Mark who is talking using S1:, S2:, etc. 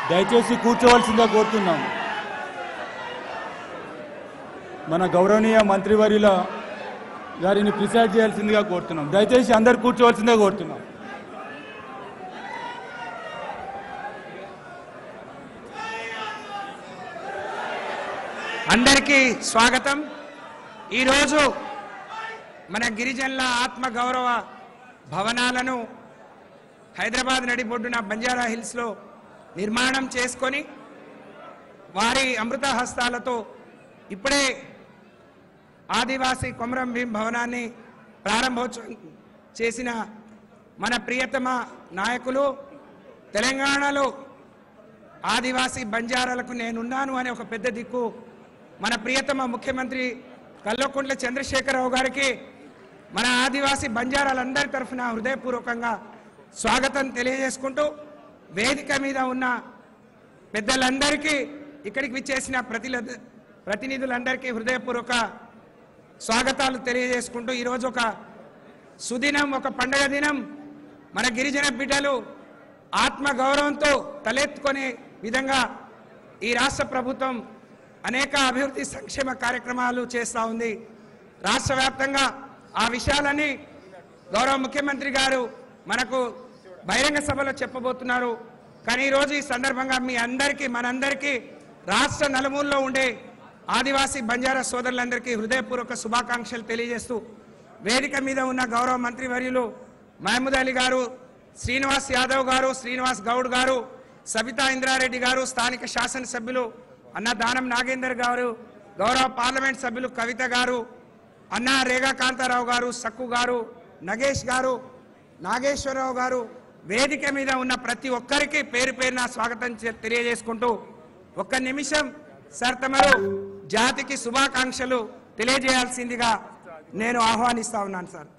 S1: దయచేసి కూర్చోవలసిందిగా కోరుతున్నాం మన గౌరవనీయ మంత్రివర్యుల గారిని ప్రిసైడ్ చేయాల్సిందిగా కోరుతున్నాం దయచేసి అందరు కూర్చోవలసిందిగా కోరుతున్నాం
S2: అందరికీ స్వాగతం ఈరోజు మన గిరిజనుల ఆత్మ గౌరవ భవనాలను హైదరాబాద్ నడిబొడ్డున బంజారా హిల్స్లో నిర్మాణం చేసుకొని వారి అమృత హస్తాలతో ఇప్పుడే ఆదివాసీ కొమరం భీం భవనాన్ని ప్రారంభోత్సవం చేసిన మన ప్రియతమ నాయకులు తెలంగాణలో ఆదివాసీ బంజారాలకు నేనున్నాను అనే ఒక పెద్ద దిక్కు మన ప్రియతమ ముఖ్యమంత్రి కల్వకుంట్ల చంద్రశేఖరరావు గారికి మన ఆదివాసీ బంజారాలందరి తరఫున హృదయపూర్వకంగా స్వాగతం తెలియజేసుకుంటూ వేదిక మీద ఉన్న పెద్దలందరికీ ఇక్కడికి విచ్చేసిన ప్రతిల ప్రతినిధులందరికీ హృదయపూర్వక స్వాగతాలు తెలియజేసుకుంటూ ఈరోజు ఒక సుదినం ఒక పండగ దినం మన గిరిజన బిడ్డలు ఆత్మ గౌరవంతో తలెత్తుకునే విధంగా ఈ రాష్ట్ర ప్రభుత్వం అనేక అభివృద్ధి సంక్షేమ కార్యక్రమాలు చేస్తూ ఉంది రాష్ట్ర వ్యాప్తంగా ఆ విషయాలని గౌరవ ముఖ్యమంత్రి గారు మనకు బహిరంగ సభలో చెప్పబోతున్నారు కానీ ఈరోజు ఈ సందర్భంగా మీ అందరికీ మనందరికీ రాష్ట్ర నలుమూలలో ఉండే ఆదివాసీ బంజారా సోదరులందరికీ హృదయపూర్వక శుభాకాంక్షలు తెలియజేస్తూ వేదిక మీద ఉన్న గౌరవ మంత్రివర్యులు మహమూద్ అలీ గారు శ్రీనివాస్ యాదవ్ గారు శ్రీనివాస్ గౌడ్ గారు సబితా ఇంద్రారెడ్డి గారు స్థానిక శాసనసభ్యులు అన్న దానం నాగేందర్ గారు గౌరవ పార్లమెంట్ సభ్యులు కవిత గారు అన్న రేగా కాంతారావు గారు సక్కు గారు నగేష్ గారు నాగేశ్వరరావు గారు వేదిక మీద ఉన్న ప్రతి ఒక్కరికి పేరు పేరున స్వాగతం చే- తెలియజేసుకుంటూ ఒక్క నిమిషం సార్ తమరు జాతికి శుభాకాంక్షలు తెలియజేయాల్సిందిగా నేను ఆహ్వానిస్తా ఉన్నాను సార్